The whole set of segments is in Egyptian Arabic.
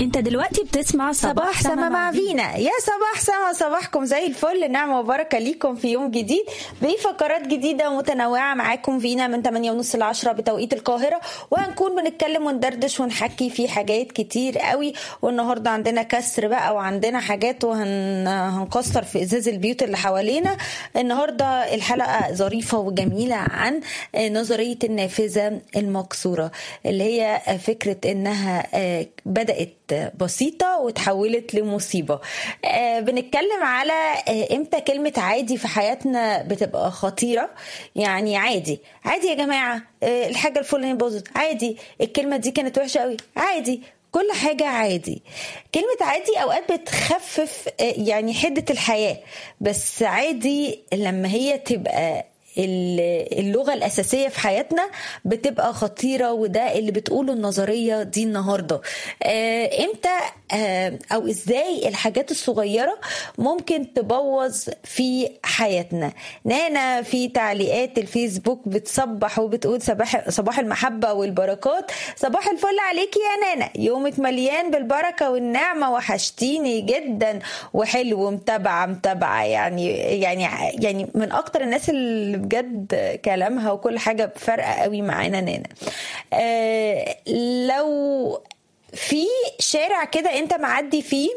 انت دلوقتي بتسمع صباح سما مع فينا يا صباح سما صباحكم زي الفل نعمة وبركة ليكم في يوم جديد بفقرات جديدة ومتنوعة معاكم فينا من 8 ونص ل 10 بتوقيت القاهرة وهنكون بنتكلم وندردش ونحكي في حاجات كتير قوي والنهاردة عندنا كسر بقى وعندنا حاجات وهنكسر في ازاز البيوت اللي حوالينا النهاردة الحلقة ظريفة وجميلة عن نظرية النافذة المكسورة اللي هي فكرة انها بدأت بسيطة وتحولت لمصيبة آه بنتكلم على آه امتى كلمة عادي في حياتنا بتبقى خطيرة يعني عادي عادي يا جماعة آه الحاجة الفلانية باظت عادي الكلمة دي كانت وحشة قوي عادي كل حاجة عادي كلمة عادي أوقات بتخفف يعني حدة الحياة بس عادي لما هي تبقى اللغه الاساسيه في حياتنا بتبقى خطيره وده اللي بتقوله النظريه دي النهارده امتى او ازاي الحاجات الصغيره ممكن تبوظ في حياتنا نانا في تعليقات الفيسبوك بتصبح وبتقول صباح صباح المحبه والبركات صباح الفل عليكي يا نانا يومك مليان بالبركه والنعمه وحشتيني جدا وحلو متابعه متابعه يعني يعني يعني من اكتر الناس اللي بجد كلامها وكل حاجة فارقة قوي معانا نانا آه لو في شارع كده انت معدي فيه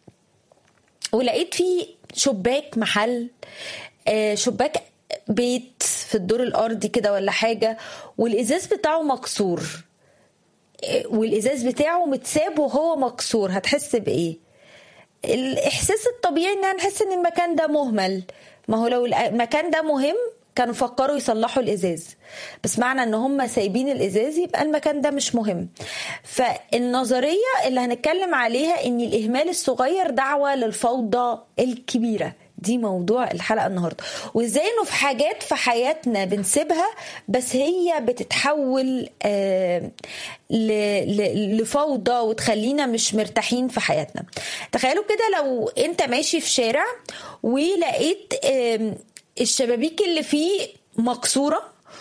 ولقيت فيه شباك محل آه شباك بيت في الدور الارضي كده ولا حاجة والازاز بتاعه مكسور آه والازاز بتاعه متساب وهو مكسور هتحس بايه الاحساس الطبيعي ان هنحس ان المكان ده مهمل ما هو لو المكان ده مهم كانوا فكروا يصلحوا الازاز بس معنى ان هم سايبين الازاز يبقى المكان ده مش مهم فالنظريه اللي هنتكلم عليها ان الاهمال الصغير دعوه للفوضى الكبيره دي موضوع الحلقه النهارده وازاي انه في حاجات في حياتنا بنسيبها بس هي بتتحول آه لفوضى وتخلينا مش مرتاحين في حياتنا تخيلوا كده لو انت ماشي في شارع ولقيت آه الشبابيك اللي فيه مكسوره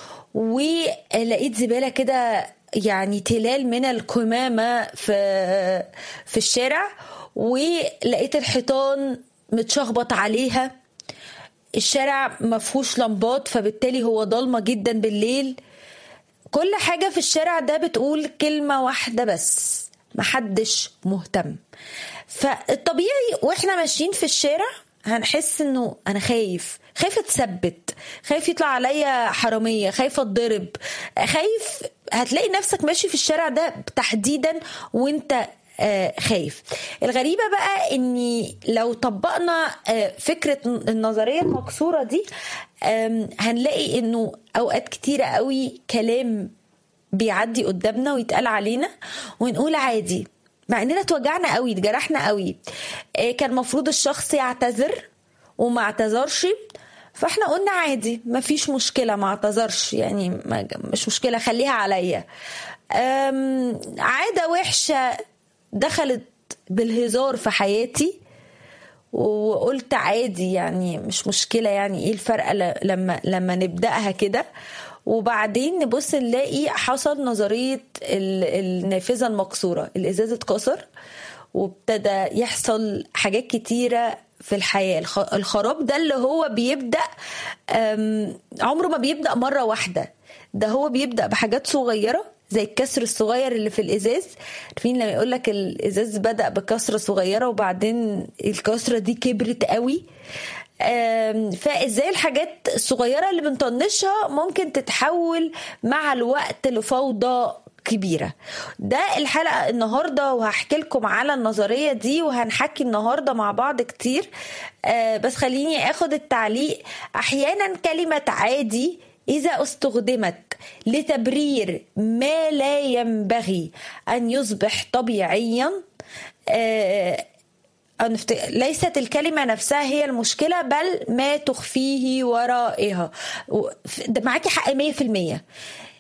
ولقيت زباله كده يعني تلال من القمامه في في الشارع ولقيت الحيطان متشخبط عليها الشارع ما فيهوش لمبات فبالتالي هو ضلمه جدا بالليل كل حاجه في الشارع ده بتقول كلمه واحده بس محدش مهتم فالطبيعي واحنا ماشيين في الشارع هنحس انه انا خايف خايفه اتثبت خايف يطلع عليا حراميه خايفه اتضرب خايف هتلاقي نفسك ماشي في الشارع ده تحديدا وانت آه خايف الغريبة بقى اني لو طبقنا آه فكرة النظرية المكسورة دي هنلاقي انه اوقات كتيرة قوي كلام بيعدي قدامنا ويتقال علينا ونقول عادي مع اننا اتوجعنا قوي اتجرحنا قوي آه كان المفروض الشخص يعتذر وما اعتذرش فاحنا قلنا عادي ما فيش مشكلة ما اعتذرش يعني ما مش مشكلة خليها عليا عادة وحشة دخلت بالهزار في حياتي وقلت عادي يعني مش مشكلة يعني ايه الفرق لما لما نبدأها كده وبعدين نبص نلاقي حصل نظرية النافذة المكسورة الإزاز اتكسر وابتدى يحصل حاجات كتيرة في الحياة الخراب ده اللي هو بيبدأ عمره ما بيبدأ مرة واحدة ده هو بيبدأ بحاجات صغيرة زي الكسر الصغير اللي في الازاز عارفين لما يقول لك الازاز بدا بكسره صغيره وبعدين الكسره دي كبرت قوي فازاي الحاجات الصغيره اللي بنطنشها ممكن تتحول مع الوقت لفوضى كبيره ده الحلقه النهارده وهحكي لكم على النظريه دي وهنحكي النهارده مع بعض كتير بس خليني اخد التعليق احيانا كلمه عادي إذا استخدمت لتبرير ما لا ينبغي أن يصبح طبيعيا ليست الكلمة نفسها هي المشكلة بل ما تخفيه ورائها معاكي حق 100%